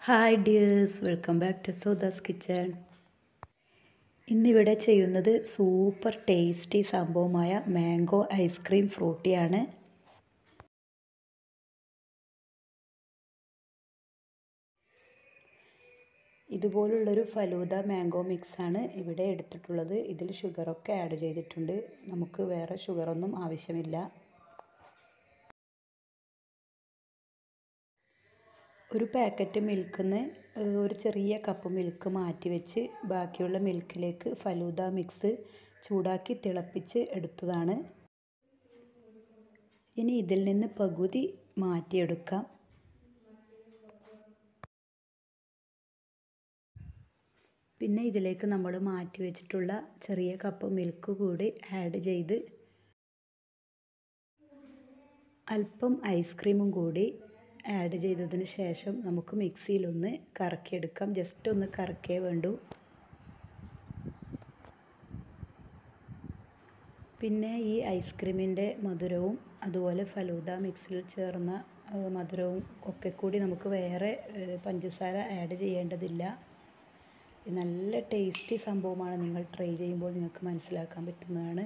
hi dears welcome back to Sudha's kitchen ഇന്നിവിടെ ചെയ്യുന്നത് super tasty സംഭവമായ മാംഗോ ഐസ്ക്രീം ഫ്രൂട്ടിയാണ് ഇതുപോലുള്ളൊരു ഫലൂദ മാംഗോ മിക്സാണ് ഇവിടെ എടുത്തിട്ടുള്ളത് ഇതിൽ ഷുഗറൊക്കെ ആഡ് ചെയ്തിട്ടുണ്ട് നമുക്ക് വേറെ ഷുഗറൊന്നും ആവശ്യമില്ല ഒരു പാക്കറ്റ് മിൽക്കിന്ന് ഒരു ചെറിയ കപ്പ് മിൽക്ക് മാറ്റി വെച്ച് ബാക്കിയുള്ള മിൽക്കിലേക്ക് ഫലൂദ മിക്സ് ചൂടാക്കി തിളപ്പിച്ച് എടുത്തതാണ് ഇനി ഇതിൽ നിന്ന് പകുതി മാറ്റിയെടുക്കാം പിന്നെ ഇതിലേക്ക് നമ്മൾ മാറ്റി വെച്ചിട്ടുള്ള ചെറിയ കപ്പ് മിൽക്ക് കൂടി ആഡ് ചെയ്ത് അല്പം ഐസ്ക്രീമും കൂടി ആഡ് ചെയ്തതിന് ശേഷം നമുക്ക് മിക്സിയിലൊന്ന് കറക്കിയെടുക്കാം ജസ്റ്റ് ഒന്ന് കറക്കേ വേണ്ടൂ പിന്നെ ഈ ഐസ്ക്രീമിൻ്റെ മധുരവും അതുപോലെ ഫലൂദ മിക്സിൽ ചേർന്ന മധുരവും ഒക്കെ കൂടി നമുക്ക് വേറെ പഞ്ചസാര ആഡ് ചെയ്യേണ്ടതില്ല നല്ല ടേസ്റ്റി സംഭവമാണ് നിങ്ങൾ ട്രൈ ചെയ്യുമ്പോൾ നിങ്ങൾക്ക് മനസ്സിലാക്കാൻ പറ്റുന്നതാണ്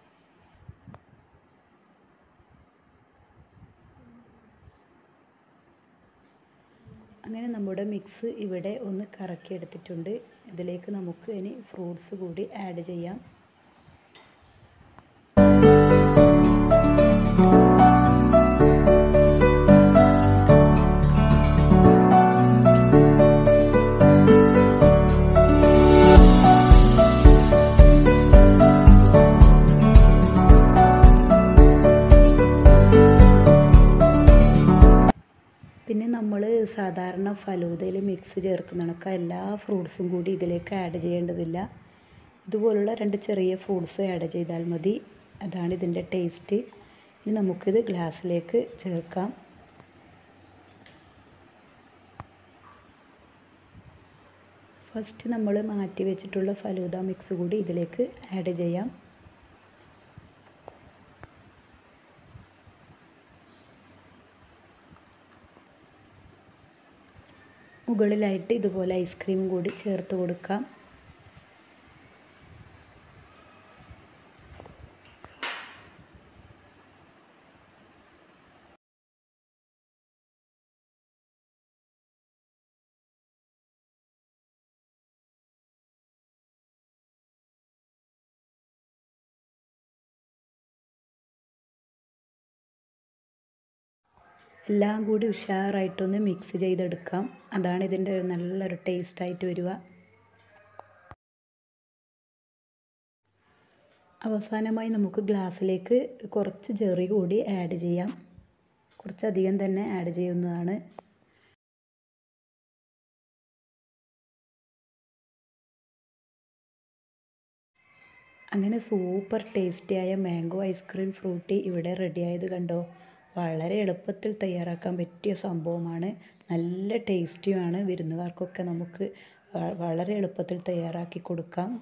അങ്ങനെ നമ്മുടെ മിക്സ് ഇവിടെ ഒന്ന് കറക്കിയെടുത്തിട്ടുണ്ട് ഇതിലേക്ക് നമുക്ക് ഇനി ഫ്രൂട്ട്സ് കൂടി ആഡ് ചെയ്യാം പിന്നെ നമ്മൾ സാധാരണ ഫലൂദയിൽ മിക്സ് ചേർക്കുന്നതൊക്കെ എല്ലാ ഫ്രൂട്ട്സും കൂടി ഇതിലേക്ക് ആഡ് ചെയ്യേണ്ടതില്ല ഇതുപോലുള്ള രണ്ട് ചെറിയ ഫ്രൂട്ട്സ് ആഡ് ചെയ്താൽ മതി അതാണ് ഇതിൻ്റെ ടേസ്റ്റ് ഇനി നമുക്കിത് ഗ്ലാസ്സിലേക്ക് ചേർക്കാം ഫസ്റ്റ് നമ്മൾ മാറ്റി വെച്ചിട്ടുള്ള ഫലൂദ മിക്സ് കൂടി ഇതിലേക്ക് ആഡ് ചെയ്യാം മുകളിലായിട്ട് ഇതുപോലെ ഐസ്ക്രീം കൂടി ചേർത്ത് കൊടുക്കാം എല്ലാം കൂടി ഉഷാറായിട്ടൊന്ന് മിക്സ് ചെയ്തെടുക്കാം അതാണ് ഇതിൻ്റെ നല്ലൊരു ടേസ്റ്റായിട്ട് വരിക അവസാനമായി നമുക്ക് ഗ്ലാസ്സിലേക്ക് കുറച്ച് ചെറി കൂടി ആഡ് ചെയ്യാം കുറച്ചധികം തന്നെ ആഡ് ചെയ്യുന്നതാണ് അങ്ങനെ സൂപ്പർ ടേസ്റ്റിയായ മാംഗോ ഐസ്ക്രീം ഫ്രൂട്ടി ഇവിടെ റെഡിയായത് കണ്ടോ വളരെ എളുപ്പത്തിൽ തയ്യാറാക്കാൻ പറ്റിയ സംഭവമാണ് നല്ല ടേസ്റ്റിയുമാണ് വിരുന്നുകാർക്കൊക്കെ നമുക്ക് വളരെ എളുപ്പത്തിൽ തയ്യാറാക്കി കൊടുക്കാം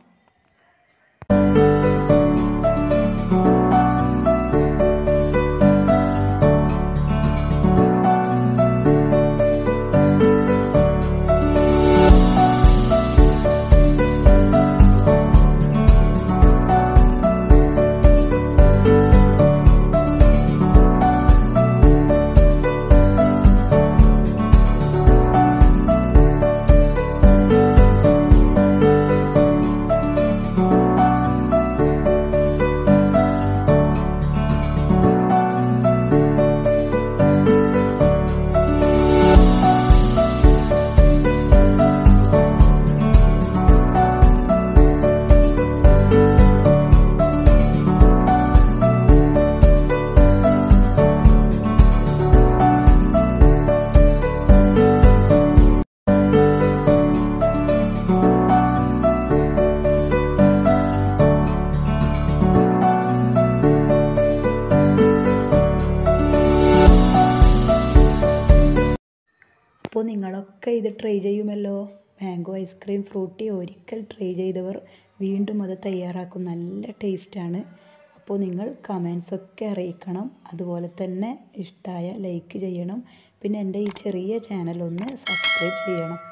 അപ്പോൾ നിങ്ങളൊക്കെ ഇത് ട്രൈ ചെയ്യുമല്ലോ മാംഗോ ഐസ്ക്രീം ഫ്രൂട്ടി ഒരിക്കൽ ട്രൈ ചെയ്തവർ വീണ്ടും അത് തയ്യാറാക്കും നല്ല ടേസ്റ്റാണ് അപ്പോൾ നിങ്ങൾ കമൻസൊക്കെ അറിയിക്കണം അതുപോലെ തന്നെ ഇഷ്ടമായ ലൈക്ക് ചെയ്യണം പിന്നെ എൻ്റെ ഈ ചെറിയ ചാനൽ ഒന്ന് സബ്സ്ക്രൈബ് ചെയ്യണം